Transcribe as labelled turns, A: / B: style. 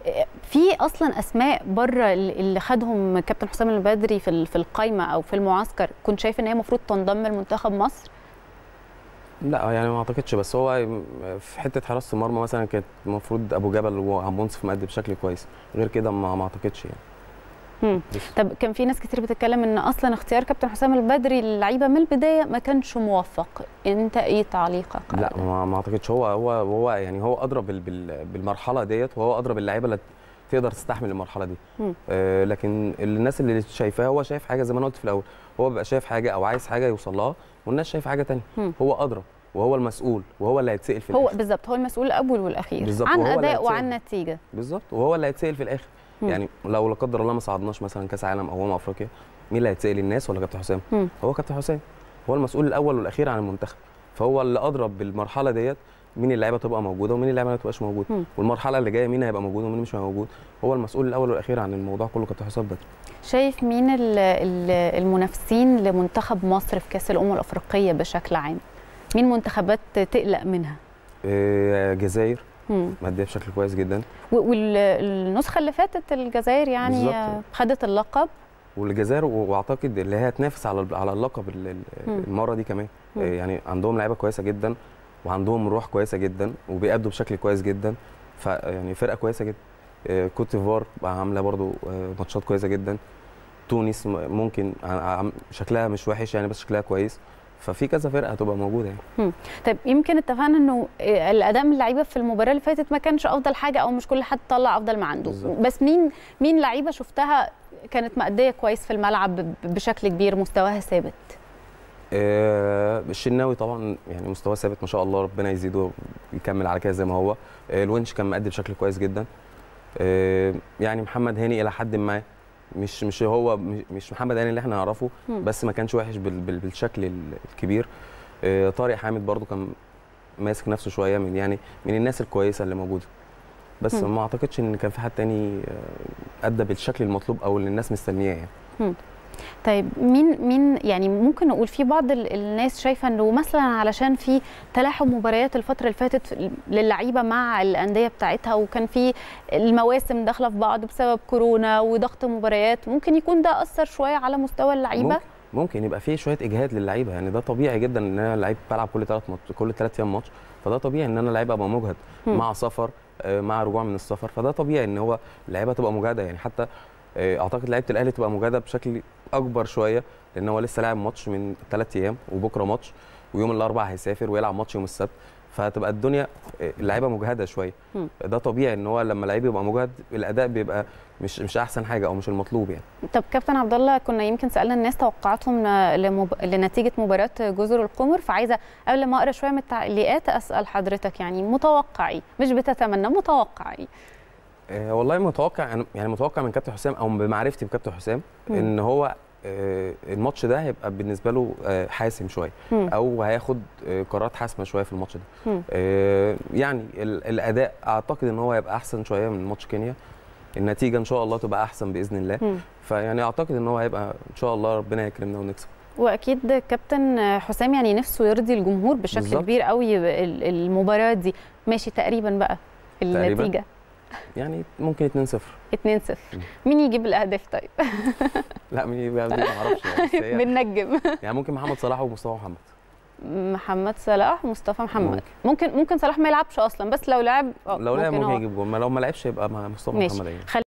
A: في اصلا اسماء بره اللي خدهم كابتن حسام البدري في في القايمه او في المعسكر كنت شايف ان هي المفروض تنضم لمنتخب مصر
B: لا يعني ما اعتقدش بس هو في حته حراسه المرمى مثلا كانت المفروض ابو جبل وعم منصف مأدي بشكل كويس غير كده ما, ما اعتقدش يعني
A: مم. طب كان في ناس كتير بتتكلم ان اصلا اختيار كابتن حسام البدري للعيبه من البدايه ما كانش موفق انت ايه تعليقك
B: لا ما, ما اعتقدش هو هو هو يعني هو ادرى بالمرحله ديت وهو ادرى باللعيبه اللي تقدر تستحمل المرحله دي آه لكن الناس اللي شايفاها هو شايف حاجه زي ما انا قلت في الاول هو بيبقى شايف حاجه او عايز حاجه يوصل لها والناس شايفه حاجه ثانيه هو ادرى وهو المسؤول وهو اللي هيتسال في
A: الاخر هو بالظبط هو المسؤول الاول والاخير
B: بالظبط
A: عن اداء وعن نتيجه
B: بالظبط وهو اللي هيتسال في الاخر مم. يعني لو لا قدر الله ما صعدناش مثلا كاس عالم او امم افريقيا مين اللي هيتسال الناس ولا كابتن حسام
A: مم.
B: هو كابتن حسام هو المسؤول الاول والاخير عن المنتخب فهو اللي اضرب بالمرحله ديت مين اللعيبه تبقى موجوده ومين اللعيبه ما تبقاش موجوده
A: مم.
B: والمرحله اللي جايه مين هيبقى موجود ومين مش موجود هو المسؤول الاول والاخير عن الموضوع كله كابتن حسام بدري
A: شايف مين المنافسين لمنتخب مصر في كاس الامم الافريقيه بشكل عام مين منتخبات تقلق منها
B: الجزائر ماديه بشكل كويس جدا
A: والنسخه اللي فاتت الجزائر يعني بالزبط. خدت اللقب
B: والجزائر واعتقد اللي هي هتنافس على على اللقب المره دي كمان
A: مم.
B: يعني عندهم لعيبه كويسه جدا وعندهم روح كويسه جدا وبيأدوا بشكل كويس جدا فيعني فرقه كويسه جدا كوت ديفوار عامله برضو ماتشات كويسه جدا تونس ممكن شكلها مش وحش يعني بس شكلها كويس ففي كذا فرقه هتبقى موجوده يعني.
A: طيب يمكن اتفقنا انه الاداء من اللعيبه في المباراه اللي فاتت ما كانش افضل حاجه او مش كل حد طلع افضل ما عنده
B: بالزبط.
A: بس مين مين لعيبه شفتها كانت مأديه كويس في الملعب بشكل كبير مستواها ثابت
B: آه الشناوي طبعا يعني مستواه ثابت ما شاء الله ربنا يزيده ويكمل على كده زي ما هو آه الونش كان مأدي بشكل كويس جدا آه يعني محمد هاني الى حد ما مش مش هو مش محمد هاني اللي احنا نعرفه بس ما كانش وحش بالشكل الكبير آه طارق حامد برضو كان ماسك نفسه شويه من يعني من الناس الكويسه اللي موجوده بس
A: مم.
B: ما اعتقدش ان كان في حد تاني ادى بالشكل المطلوب او اللي الناس مستنياه يعني
A: مم. طيب مين مين يعني ممكن نقول في بعض الناس شايفه انه مثلا علشان في تلاحم مباريات الفتره اللي فاتت للعيبه مع الانديه بتاعتها وكان في المواسم داخله في بعض بسبب كورونا وضغط مباريات ممكن يكون ده اثر شويه على مستوى اللعيبه
B: ممكن, ممكن يبقى في شويه اجهاد للعيبه يعني ده طبيعي جدا ان انا لعيب بلعب كل ثلاث ماتش كل ثلاث ايام ماتش فده طبيعي ان انا لعيب ابقى مجهد
A: مم.
B: مع سفر مع رجوع من السفر فده طبيعي ان هو اللعيبه تبقى مجهده يعني حتى اعتقد لعيبه الاهلي تبقى مجهده بشكل اكبر شويه لان هو لسه لاعب ماتش من ثلاث ايام وبكره ماتش ويوم الاربعاء هيسافر ويلعب ماتش يوم السبت فهتبقى الدنيا اللعيبه مجهده شويه
A: مم.
B: ده طبيعي ان هو لما لعيب يبقى مجهد الاداء بيبقى مش مش احسن حاجه او مش المطلوب يعني
A: طب كابتن عبد الله كنا يمكن سالنا الناس توقعاتهم لمب... لنتيجه مباراه جزر القمر فعايزه قبل ما اقرا شويه من التعليقات اسال حضرتك يعني متوقعي مش بتتمنى متوقعي
B: آه والله متوقع يعني متوقع من كابتن حسام او بمعرفتي بكابتن حسام
A: مم.
B: ان هو آه الماتش ده هيبقى بالنسبه له آه حاسم شويه
A: مم.
B: او هياخد آه قرارات حاسمه شويه في الماتش ده
A: مم.
B: آه يعني الاداء اعتقد ان هو هيبقى احسن شويه من ماتش كينيا النتيجه ان شاء الله تبقى احسن باذن الله
A: مم.
B: فيعني اعتقد ان هو هيبقى ان شاء الله ربنا يكرمنا ونكسب
A: واكيد كابتن حسام يعني نفسه يرضي الجمهور بشكل
B: بالظبط.
A: كبير قوي المباراه دي ماشي تقريبا بقى النتيجه
B: تقريباً. يعني ممكن 2-0
A: 2-0 مين يجيب الاهداف طيب
B: لا مين يجيب الاهداف ما اعرفش يعني بس هي-
A: بننجم
B: يعني ممكن محمد صلاح ومصطفى محمد
A: محمد صلاح ومصطفى محمد
B: ممكن.
A: ممكن ممكن صلاح ما يلعبش اصلا بس لو لعب آه،
B: لو لعب
A: هو.
B: ممكن يجيب جول ما لو ما لعبش يبقى مع مصطفى
A: ماشي.
B: محمد يعني
A: خلي